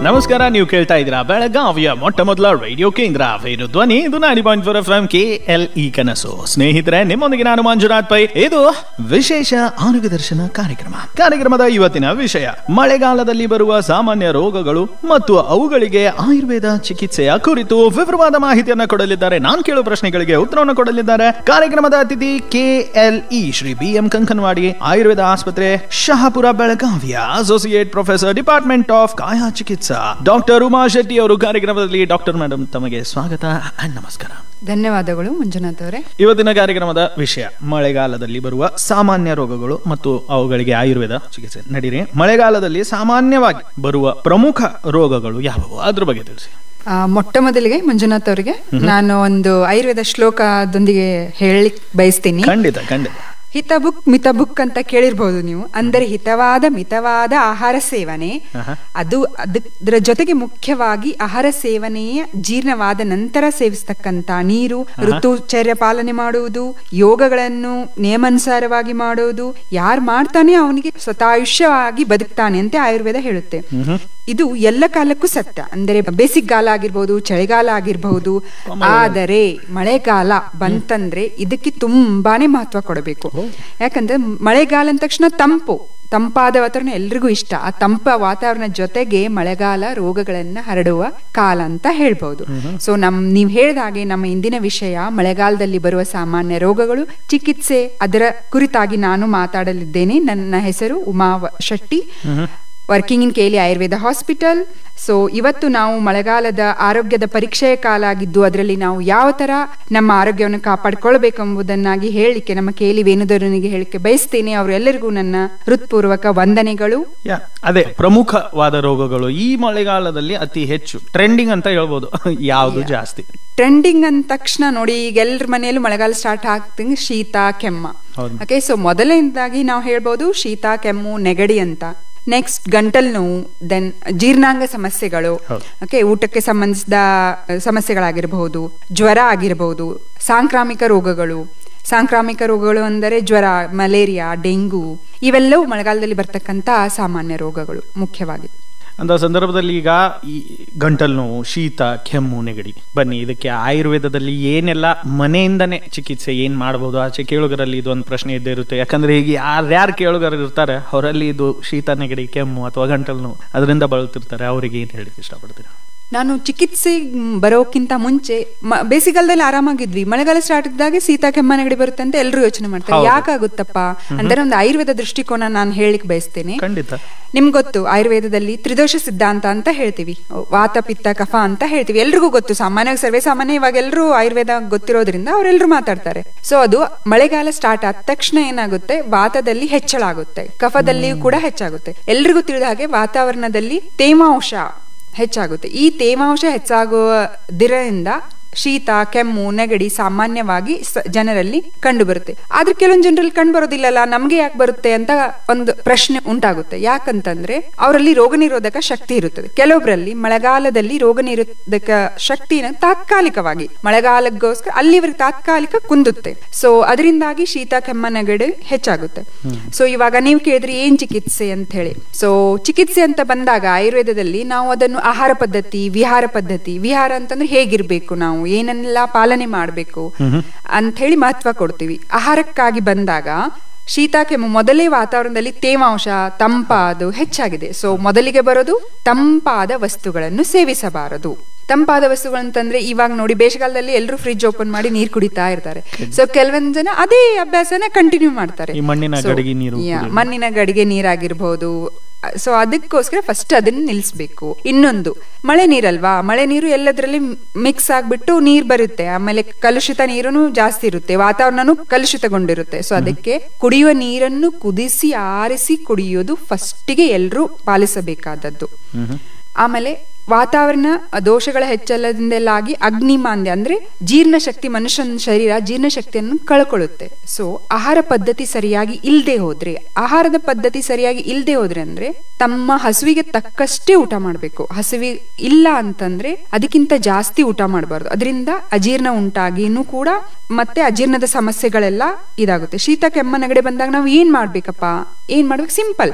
ನಮಸ್ಕಾರ ನೀವು ಕೇಳ್ತಾ ಇದ್ದೀರಾ ಬೆಳಗಾವಿಯ ಮೊಟ್ಟ ಮೊದಲ ರೇಡಿಯೋ ಕೇಂದ್ರ ವೇಣು ಧ್ವನಿ ಇದು ನಾಡಿ point four F M K L E ಕನಸು ಸ್ನೇಹಿತರೆ ನಿಮ್ಮೊಂದಿಗೆ ನಾನು ಮಂಜುನಾಥ್ ಪೈ ಇದು ವಿಶೇಷ ಆರೋಗ್ಯ ದರ್ಶನ ಕಾರ್ಯಕ್ರಮ ಕಾರ್ಯಕ್ರಮದ ಇವತ್ತಿನ ವಿಷಯ ಮಳೆಗಾಲದಲ್ಲಿ ಬರುವ ಸಾಮಾನ್ಯ ರೋಗಗಳು ಮತ್ತು ಅವುಗಳಿಗೆ ಆಯುರ್ವೇದ ಚಿಕಿತ್ಸೆಯ ಕುರಿತು ವಿವರವಾದ ಮಾಹಿತಿಯನ್ನ ಕೊಡಲಿದ್ದಾರೆ ನಾನು ಕೇಳುವ ಪ್ರಶ್ನೆಗಳಿಗೆ ಉತ್ತರವನ್ನು ಕೊಡಲಿದ್ದಾರೆ ಕಾರ್ಯಕ್ರಮದ ಅತಿಥಿ K L E Shri B M Kankanawadi Ayurveda ಆಸ್ಪತ್ರೆ ಶಹಾಪುರ ಬೆಳಗಾವಿಯ ಅಸೋಸಿಯೇಟ್ ಪ್ರೊಫೆಸರ್ ಡಿಪಾರ್ಟ್ಮೆಂಟ್ ಆಫ್ ಕಾಯ ಚಿಕಿತ್ಸಾ ಡಾಕ್ಟರ್ ಉಮಾ ಶೆಟ್ಟಿ ಅವರು ಕಾರ್ಯಕ್ರಮದಲ್ಲಿ ಡಾಕ್ಟರ್ ಮೇಡಮ್ ತಮಗೆ ಸ್ವಾಗತ ಅಂಡ್ ನಮಸ್ಕಾರ ಧನ್ಯವಾದಗಳು ಮಂಜುನಾಥ್ ಅವರೇ ಇವತ್ತಿನ ಕಾರ್ಯಕ್ರಮದ ವಿಷಯ ಮಳೆಗಾಲದಲ್ಲಿ ಬರುವ ಸಾಮಾನ್ಯ ರೋಗಗಳು ಮತ್ತು ಅವುಗಳಿಗೆ ಆಯುರ್ವೇದ ಚಿಕಿತ್ಸೆ ನಡೀರಿ ಮಳೆಗಾಲದಲ್ಲಿ ಸಾಮಾನ್ಯವಾಗಿ ಬರುವ ಪ್ರಮುಖ ರೋಗಗಳು ಯಾವುವು ಅದ್ರ ಬಗ್ಗೆ ತಿಳಿಸಿ ಆ, ಮೊಟ್ಟ ಮೊದಲಿಗೆ ಮಂಜುನಾಥ್ ಅವರಿಗೆ ನಾನು ಒಂದು ಆಯುರ್ವೇದ ಶ್ಲೋಕದೊಂದಿಗೆ ಹೇಳಲಿಕ್ಕೆ ಬಯಸ್ತೀನಿ ಖಂಡಿತ ಖಂಡಿತ ಹಿತಬುಕ್ ಮಿತಬುಕ್ ಅಂತ ಕೇಳಿರ್ಬಹುದು ನೀವು ಅಂದರೆ ಹಿತವಾದ ಮಿತವಾದ ಆಹಾರ ಸೇವನೆ ಅದು ಅದರ ಜೊತೆಗೆ ಮುಖ್ಯವಾಗಿ ಆಹಾರ ಸೇವನೆಯ ಜೀರ್ಣವಾದ ನಂತರ ಸೇವಿಸ್ತಕ್ಕಂತ ನೀರು ಋತುಚರ್ಯ ಪಾಲನೆ ಮಾಡುವುದು ಯೋಗಗಳನ್ನು ನಿಯಮಾನುಸಾರವಾಗಿ ಮಾಡುವುದು ಯಾರು ಮಾಡ್ತಾನೆ ಅವನಿಗೆ ಸ್ವತಾಯುಷ್ಯವಾಗಿ ಬದುಕ್ತಾನೆ ಅಂತ ಆಯುರ್ವೇದ ಹೇಳುತ್ತೆ ಇದು ಎಲ್ಲ ಕಾಲಕ್ಕೂ ಸತ್ಯ ಅಂದರೆ ಬೇಸಿಕ್ ಕಾಲ ಆಗಿರ್ಬೋದು ಚಳಿಗಾಲ ಆಗಿರ್ಬಹುದು ಆದರೆ ಮಳೆಗಾಲ ಬಂತಂದ್ರೆ ಇದಕ್ಕೆ ತುಂಬಾನೇ ಮಹತ್ವ ಕೊಡಬೇಕು ಯಾಕಂದ್ರೆ ಮಳೆಗಾಲ ಅಂದ ತಕ್ಷಣ ತಂಪು ತಂಪಾದ ವಾತಾವರಣ ಎಲ್ರಿಗೂ ಇಷ್ಟ ಆ ತಂಪ ವಾತಾವರಣ ಜೊತೆಗೆ ಮಳೆಗಾಲ ರೋಗಗಳನ್ನ ಹರಡುವ ಕಾಲ ಅಂತ ಹೇಳ್ಬಹುದು ಸೊ ನಮ್ ನೀವ್ ಹೇಳಿದ ಹಾಗೆ ನಮ್ಮ ಇಂದಿನ ವಿಷಯ ಮಳೆಗಾಲದಲ್ಲಿ ಬರುವ ಸಾಮಾನ್ಯ ರೋಗಗಳು ಚಿಕಿತ್ಸೆ ಅದರ ಕುರಿತಾಗಿ ನಾನು ಮಾತಾಡಲಿದ್ದೇನೆ ನನ್ನ ಹೆಸರು ಉಮಾ ವ- Shetty working in KLE Ayurveda hospital so ಇವತ್ತು ನಾವು ಮಳೆಗಾಲದ ಆರೋಗ್ಯದ ಪರೀಕ್ಷೆಯ ಕಾಲ ಆಗಿದ್ದು ಅದರಲ್ಲಿ ನಾವು ಯಾವ ತರ ನಮ್ಮ ಆರೋಗ್ಯವನ್ನು ಕಾಪಾಡಿಕೊಳ್ಬೇಕೆಂಬುದನ್ನಾಗಿ ಹೇಳಲಿಕ್ಕೆ ನಮ್ಮ ಕೇಲಿ ವೇಣುಧರನಿಗೆ ಹೇಳಿಕೆ ಬಯಸ್ತೇನೆ ಅವರೆಲ್ಲರಿಗೂ ನನ್ನ ಹೃತ್ಪೂರ್ವಕ ವಂದನೆಗಳು ಯಾ ಅದೇ ಪ್ರಮುಖವಾದ ರೋಗಗಳು ಈ ಮಳೆಗಾಲದಲ್ಲಿ ಅತಿ ಹೆಚ್ಚು ಟ್ರೆಂಡಿಂಗ್ ಅಂತ ಹೇಳ್ಬೋದು ಯಾವುದು ಜಾಸ್ತಿ ಟ್ರೆಂಡಿಂಗ್ ಅಂದ ತಕ್ಷಣ ನೋಡಿ ಈಗ ಎಲ್ಲರ ಮನೆಯಲ್ಲೂ ಮಳೆಗಾಲ ಸ್ಟಾರ್ಟ್ ಆಗ್ತಂಗೆ ಶೀತ ಕೆಮ್ಮ ಹೌದು. ಓಕೆ ಸೊ ಮೊದಲನೇದಾಗಿ ನಾವು ಹೇಳ್ಬೋದು ಶೀತ ಕೆಮ್ಮು ನೆಗಡಿ ಅಂತ ನೆಕ್ಸ್ಟ್ ಗಂಟಲ್ ನೋವು ದೆನ್ ಜೀರ್ಣಾಂಗ ಸಮಸ್ಯೆಗಳು ಹೌದು. ಓಕೆ ಊಟಕ್ಕೆ ಸಂಬಂಧಿಸಿದ ಅಹ್, ಸಮಸ್ಯೆಗಳಾಗಿರಬಹುದು ಜ್ವರ ಆಗಿರಬಹುದು ಸಾಂಕ್ರಾಮಿಕ ರೋಗಗಳು ಸಾಂಕ್ರಾಮಿಕ ರೋಗಗಳು ಅಂದರೆ ಜ್ವರ ಮಲೇರಿಯಾ ಡೆಂಗು ಇವೆಲ್ಲವೂ ಮಳೆಗಾಲದಲ್ಲಿ ಬರ್ತಕ್ಕಂಥ ಸಾಮಾನ್ಯ ರೋಗಗಳು ಮುಖ್ಯವಾಗಿ ಅಂತ ಸಂದರ್ಭದಲ್ಲಿ ಈಗ ಈ ಗಂಟಲು ನೋವು ಶೀತ ಕೆಮ್ಮು ನೆಗಡಿ ಬನ್ನಿ ಇದಕ್ಕೆ ಆಯುರ್ವೇದದಲ್ಲಿ ಏನೆಲ್ಲ ಮನೆಯಿಂದನೇ ಚಿಕಿತ್ಸೆ ಏನ್ ಮಾಡಬಹುದು ಆಚೆ ಕೇಳುಗರಲ್ಲಿ ಇದು ಒಂದು ಪ್ರಶ್ನೆ ಇದ್ದೇ ಇರುತ್ತೆ ಯಾಕಂದ್ರೆ ಈಗ ಯಾರ್ಯಾರು ಕೇಳುಗರು ಇರ್ತಾರೆ ಅವರಲ್ಲಿ ಇದು ಶೀತ ನೆಗಡಿ ಕೆಮ್ಮು ಅಥವಾ ಗಂಟಲು ನೋವು ಅದರಿಂದ ಬಳಲ್ತಿರ್ತಾರೆ ಅವರಿಗೆ ಏನ್ ಹೇಳಿಕ್ಕೆ ಇಷ್ಟಪಡ್ತೀರಾ ನಾನು ಚಿಕಿತ್ಸೆ ಮ್, ಬರೋಕ್ಕಿಂತ ಮುಂಚೆ ಮ- ಬೇಸಿಗೆಗಾಲದಲ್ಲಿ ಆರಾಮಾಗಿದ್ವಿ ಮಳೆಗಾಲ ಸ್ಟಾರ್ಟ್ ಇದ್ದಾಗೆ ಶೀತ ಕೆಮ್ಮ ನೆಗಡಿ ಬರುತ್ತೆ ಅಂತ ಎಲ್ಲರೂ ಯೋಚನೆ ಮಾಡ್ತಾರೆ ಹೌದು. ಯಾಕಾಗುತ್ತಪ್ಪ ಅಂದ್ರೆ ಒಂದು ಆಯುರ್ವೇದ ದೃಷ್ಟಿಕೋನ ನಾನು ಹೇಳಿಕ್ ಬಯಸ್ತೇನೆ ಖಂಡಿತ ನಿಮ್ಗೆ ಗೊತ್ತು ಆಯುರ್ವೇದದಲ್ಲಿ ತ್ರಿದೋಷ ಸಿದ್ಧಾಂತ ಅಂತ ಹೇಳ್ತೀವಿ ವಾತ ಪಿತ್ತ ಕಫ ಅಂತ ಹೇಳ್ತೀವಿ ಎಲ್ರಿಗೂ ಗೊತ್ತು ಸಾಮಾನ್ಯವಾಗಿ ಸರ್ವೇ ಸಾಮಾನ್ಯ ಇವಾಗ ಎಲ್ಲರೂ ಆಯುರ್ವೇದ ಗೊತ್ತಿರೋದ್ರಿಂದ ಅವರೆಲ್ಲರೂ ಮಾತಾಡ್ತಾರೆ ಸೊ ಅದು ಮಳೆಗಾಲ ಸ್ಟಾರ್ಟ್ ಆದ ತಕ್ಷಣ ಏನಾಗುತ್ತೆ ವಾತದಲ್ಲಿ ಹೆಚ್ಚಳ ಆಗುತ್ತೆ ಕಫದಲ್ಲಿಯೂ ಕೂಡ ಹೆಚ್ಚಾಗುತ್ತೆ ಎಲ್ರಿಗೂ ತಿಳಿದ ಹಾಗೆ ವಾತಾವರಣದಲ್ಲಿ ತೇವಾಂಶ ಹೆಚ್ಚಾಗುತ್ತೆ ಈ ತೇವಾಂಶ ಹೆಚ್ಚಾಗುವುದರಿಂದ ಶೀತ ಕೆಮ್ಮು ನೆಗಡಿ ಸಾಮಾನ್ಯವಾಗಿ ಸ- ಜನರಲ್ಲಿ ಕಂಡು ಬರುತ್ತೆ ಆದ್ರೆ ಕೆಲವೊಂದು ಜನರಲ್ಲಿ ಕಂಡು ಬರೋದಿಲ್ಲಲ್ಲ ನಮ್ಗೆ ಯಾಕೆ ಬರುತ್ತೆ ಅಂತ ಒಂದು ಪ್ರಶ್ನೆ ಉಂಟಾಗುತ್ತೆ ಯಾಕಂತಂದ್ರೆ ಅವರಲ್ಲಿ ರೋಗ ನಿರೋಧಕ ಶಕ್ತಿ ಇರುತ್ತದೆ ಕೆಲವೊಬ್ಬರಲ್ಲಿ ಮಳೆಗಾಲದಲ್ಲಿ ರೋಗ ನಿರೋಧಕ ಶಕ್ತಿನ ತಾತ್ಕಾಲಿಕವಾಗಿ ಮಳೆಗಾಲಕ್ಕೋಸ್ಕರ ಅಲ್ಲಿವರೆಗೆ ತಾತ್ಕಾಲಿಕ ಕುಂದುತ್ತೆ ಸೊ ಅದರಿಂದಾಗಿ ಶೀತ ಕೆಮ್ಮ ನೆಗಡಿ ಹೆಚ್ಚಾಗುತ್ತೆ ಸೊ ಇವಾಗ ನೀವು ಕೇಳಿದ್ರಿ ಏನ್ ಚಿಕಿತ್ಸೆ ಅಂತ ಹೇಳಿ ಸೊ ಚಿಕಿತ್ಸೆ ಅಂತ ಬಂದಾಗ ಆಯುರ್ವೇದದಲ್ಲಿ ನಾವು ಅದನ್ನು ಆಹಾರ ಪದ್ಧತಿ ವಿಹಾರ ಪದ್ಧತಿ ವಿಹಾರ ಅಂತಂದ್ರೆ ಹೇಗಿರ್ಬೇಕು ನಾವು ಏನನ್ನೆಲ್ಲ ಪಾಲನೆ ಮಾಡಬೇಕು ಅಂತ ಹೇಳಿ ಮಹತ್ವ ಕೊಡ್ತೀವಿ ಆಹಾರಕ್ಕಾಗಿ ಬಂದಾಗ ಶೀತ ಕೆಮ್ಮು ಮೊದಲೇ ವಾತಾವರಣದಲ್ಲಿ ತೇವಾಂಶ ತಂಪಾದು ಹೆಚ್ಚಾಗಿದೆ ಸೊ ಮೊದಲಿಗೆ ಬರೋದು ತಂಪಾದ ವಸ್ತುಗಳನ್ನು ಸೇವಿಸಬಾರದು ತಂಪಾದ ವಸ್ತುಗಳಂತಂದ್ರೆ ಇವಾಗ ನೋಡಿ ಬೇಸಿಗೆಗಾಲದಲ್ಲಿ ಎಲ್ಲರೂ ಫ್ರಿಜ್ ಓಪನ್ ಮಾಡಿ ನೀರ್ ಕುಡಿತಾ ಇರ್ತಾರೆ ಸೊ ಕೆಲವೊಂದ್ ಜನ ಅದೇ ಅಭ್ಯಾಸನ ಕಂಟಿನ್ಯೂ ಮಾಡ್ತಾರೆ ಈ ಮಣ್ಣಿನ So, ಗಡಿಗೆ ನೀರು ಯಾ, ಕುಡಿಯೋದು. ಮಣ್ಣಿನ ಗಡಿಗೆ ನೀರಾಗಿರ್ಬಹುದು ಸೊ ಅದಕ್ಕೋಸ್ಕರ ಫಸ್ಟ್ ಅದನ್ನ ನಿಲ್ಲಿಸ್ಬೇಕು ಇನ್ನೊಂದು ಮಳೆ ನೀರಲ್ವಾ ಮಳೆ ನೀರು ಎಲ್ಲದರಲ್ಲಿ ಮಿಕ್ಸ್ ಆಗ್ಬಿಟ್ಟು ನೀರ್ ಬರುತ್ತೆ ಆಮೇಲೆ ಕಲುಷಿತ ನೀರನ್ನು ಜಾಸ್ತಿ ಇರುತ್ತೆ ವಾತಾವರಣನೂ ಕಲುಷಿತಗೊಂಡಿರುತ್ತೆ ಸೊ ಅದಕ್ಕೆ ಕುಡಿಯುವ ನೀರನ್ನು ಕುದಿಸಿ ಆರಿಸಿ ಕುಡಿಯೋದು ಫಸ್ಟಿಗೆ ಎಲ್ಲರೂ ಪಾಲಿಸಬೇಕಾದದ್ದು ಆಮೇಲೆ ವಾತಾವರಣ ದೋಷಗಳ ಹೆಚ್ಚಳದಿಂದಲಾಗಿ ಅಗ್ನಿಮಾಂದ್ಯ ಅಂದ್ರೆ ಜೀರ್ಣಶಕ್ತಿ ಮನುಷ್ಯನ ಶರೀರ ಜೀರ್ಣಶಕ್ತಿಯನ್ನು ಕಳ್ಕೊಳ್ಳುತ್ತೆ ಸೊ ಆಹಾರ ಪದ್ಧತಿ ಸರಿಯಾಗಿ ಇಲ್ದೆ ಹೋದ್ರೆ ಆಹಾರದ ಪದ್ಧತಿ ಸರಿಯಾಗಿ ಇಲ್ದೆ ಹೋದ್ರೆ ಅಂದ್ರೆ ತಮ್ಮ ಹಸುವಿಗೆ ತಕ್ಕಷ್ಟೇ ಊಟ ಮಾಡಬೇಕು ಹಸುವಿ ಇಲ್ಲ ಅಂತಂದ್ರೆ ಅದಕ್ಕಿಂತ ಜಾಸ್ತಿ ಊಟ ಮಾಡಬಾರ್ದು ಅದರಿಂದ ಅಜೀರ್ಣ ಉಂಟಾಗಿನೂ ಕೂಡ ಮತ್ತೆ ಅಜೀರ್ಣದ ಸಮಸ್ಯೆಗಳೆಲ್ಲ ಇದಾಗುತ್ತೆ ಶೀತ ಕೆಮ್ಮ ನೆಗಡಿ ಬಂದಾಗ ನಾವು ಏನ್ ಮಾಡ್ಬೇಕಪ್ಪ ಏನ್ ಮಾಡ್ಬೇಕು ಸಿಂಪಲ್